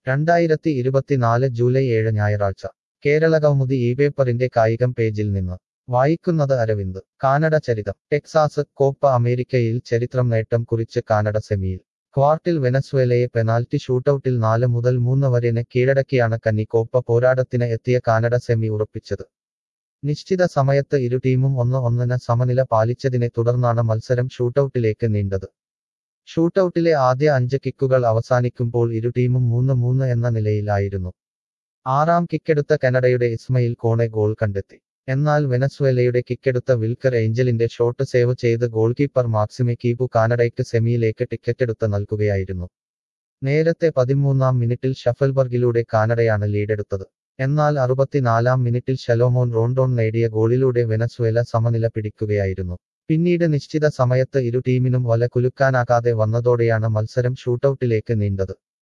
രണ്ടായിരത്തി ഇരുപത്തിനാല് ജൂലൈ ഏഴ് ഞായറാഴ്ച കേരളകൗമുദി ഈ പേപ്പറിന്റെ കായികം പേജിൽ നിന്ന് വായിക്കുന്നത് അരവിന്ദ് കാനഡ ചരിതം ടെക്സാസ് കോപ്പ അമേരിക്കയിൽ ചരിത്രം നേട്ടം കുറിച്ച് കാനഡ സെമിയിൽ ക്വാർട്ടിൽ വെനസ്വേലയെ പെനാൽറ്റി ഷൂട്ടൌട്ടിൽ നാല് മുതൽ മൂന്ന് വരെന് കീഴടക്കിയാണ് കന്നി കോപ്പ പോരാട്ടത്തിന് എത്തിയ കാനഡ സെമി ഉറപ്പിച്ചത് നിശ്ചിത സമയത്ത് ഇരു ടീമും ഒന്ന് ഒന്നിന് സമനില പാലിച്ചതിനെ തുടർന്നാണ് മത്സരം ഷൂട്ടൌട്ടിലേക്ക് നീണ്ടത് ഷൂട്ടൌട്ടിലെ ആദ്യ അഞ്ച് കിക്കുകൾ അവസാനിക്കുമ്പോൾ ഇരു ടീമും മൂന്ന് മൂന്ന് എന്ന നിലയിലായിരുന്നു ആറാം കിക്കെടുത്ത കനഡയുടെ ഇസ്മയിൽ കോണെ ഗോൾ കണ്ടെത്തി എന്നാൽ വെനസ്വേലയുടെ കിക്കെടുത്ത വിൽക്കർ ഏഞ്ചലിന്റെ ഷോട്ട് സേവ് ചെയ്ത് ഗോൾ കീപ്പർ മാക്സിമെ കീപു കാനഡയ്ക്ക് സെമിയിലേക്ക് ടിക്കറ്റെടുത്ത് നൽകുകയായിരുന്നു നേരത്തെ പതിമൂന്നാം മിനിറ്റിൽ ഷഫൽബർഗിലൂടെ കാനഡയാണ് ലീഡെടുത്തത് എന്നാൽ അറുപത്തിനാലാം മിനിറ്റിൽ ഷലോമോൻ റോണ്ടോൺ നേടിയ ഗോളിലൂടെ വെനസ്വേല സമനില പിടിക്കുകയായിരുന്നു പിന്നീട് നിശ്ചിത സമയത്ത് ഇരു ടീമിനും വല കുലുക്കാനാകാതെ വന്നതോടെയാണ് മത്സരം ഷൂട്ടൌട്ടിലേക്ക് നീണ്ടത്